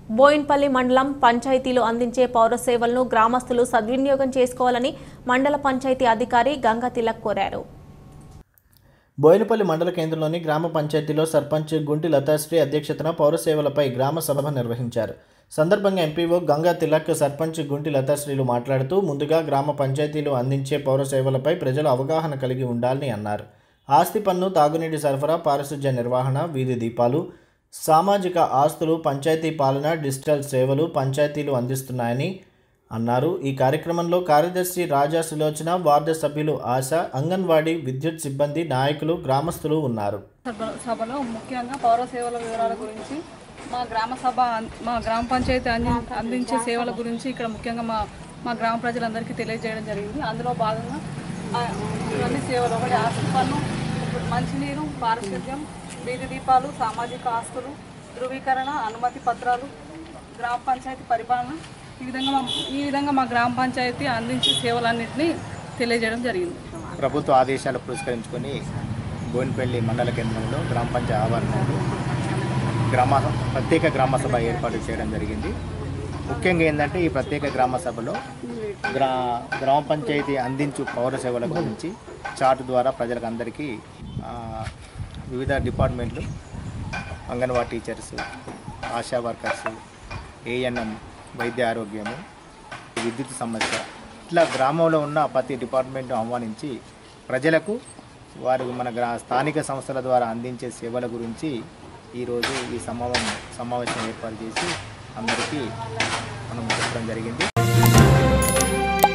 బోయిన్పల్లి మండలం పంచాయతీలు అందించే పౌర సేవలను గ్రామస్తులు సద్వినియోగం చేసుకోవాలని మండల పంచాయతీ అధికారి గంగా తిలక్ కోరారు బోయినపల్లి మండల కేంద్రంలోని గ్రామ పంచాయతీలో సర్పంచ్ గుంటి లతాశ్రీ అధ్యక్షతన పౌర సేవలపై గ్రామ సభ నిర్వహించారు సందర్భంగా ఎంపీఓ గంగా తిలక్ సర్పంచ్ గుంటి లతాశ్రీలు మాట్లాడుతూ ముందుగా గ్రామ పంచాయతీలు అందించే పౌర సేవలపై ప్రజలు అవగాహన కలిగి ఉండాలని అన్నారు ఆస్తి పన్ను తాగునీటి సరఫరా పారిశుధ్య నిర్వహణ వీధి దీపాలు సామాజిక ఆస్తులు పంచాయతీ పాలన డిజిటల్ సేవలు పంచాయతీలు అందిస్తున్నాయని అన్నారు ఈ కార్యక్రమంలో కార్యదర్శి రాజా సులోచన వార్డు సభ్యులు ఆశ అంగన్వాడీ విద్యుత్ సిబ్బంది నాయకులు గ్రామస్తులు ఉన్నారు సభ- సభలో ముఖ్యంగా పౌర సేవల వివరాల గురించి మా గ్రామ సభ అన్- మా గ్రామ పంచాయతీ అంది అందించే సేవల గురించి ఇక్కడ ముఖ్యంగా మా మా గ్రామ ప్రజలందరికీ తెలియజేయడం జరిగింది అందులో భాగంగా ఆ, ఇవన్నీ సేవలు ఒకటి ఆస్తి పన్ను మంచినీరు పారిశుద్ధ్యం వీధి దీపాలు సామాజిక ఆస్తులు ధృవీకరణ అనుమతి పత్రాలు గ్రామ పంచాయతీ పరిపాలన ఈ విధంగా మా ఈ విధంగా మా గ్రామ పంచాయతీ అందించే సేవలన్నింటినీ తెలియజేయడం జరిగింది ప్రభుత్వ ఆదేశాలు పురస్కరించుకొని బోయినపల్లి మండల కేంద్రంలో గ్రామ పంచాయతీ ఆవరణలో గ్రామ ప్రత్యేక గ్రామ సభ ఏర్పాటు చేయడం జరిగింది ముఖ్యంగా ఏంటంటే ఈ ప్రత్యేక గ్రామ సభలో గ్రా గ్రామ పంచాయతీ అందించు పౌర సేవల గురించి చార్ట్ ద్వారా ప్రజలకు అందరికీ ఆ, వివిధ డిపార్ట్మెంట్లు anganwadi teachers ASHA workers ANM వైద్య ఆరోగ్యము విద్యుత్ సమస్య ఇట్లా గ్రామంలో ఉన్న ప్రతి డిపార్ట్మెంట్ ఆహ్వానించి ప్రజలకు వారు మన గ్రా స్థానిక సంస్థల ద్వారా అందించే సేవల గురించి ఈరోజు ఈ సమావేశం సమావేశం ఏర్పాటు చేసి అందరికీ మనం చెప్పడం జరిగింది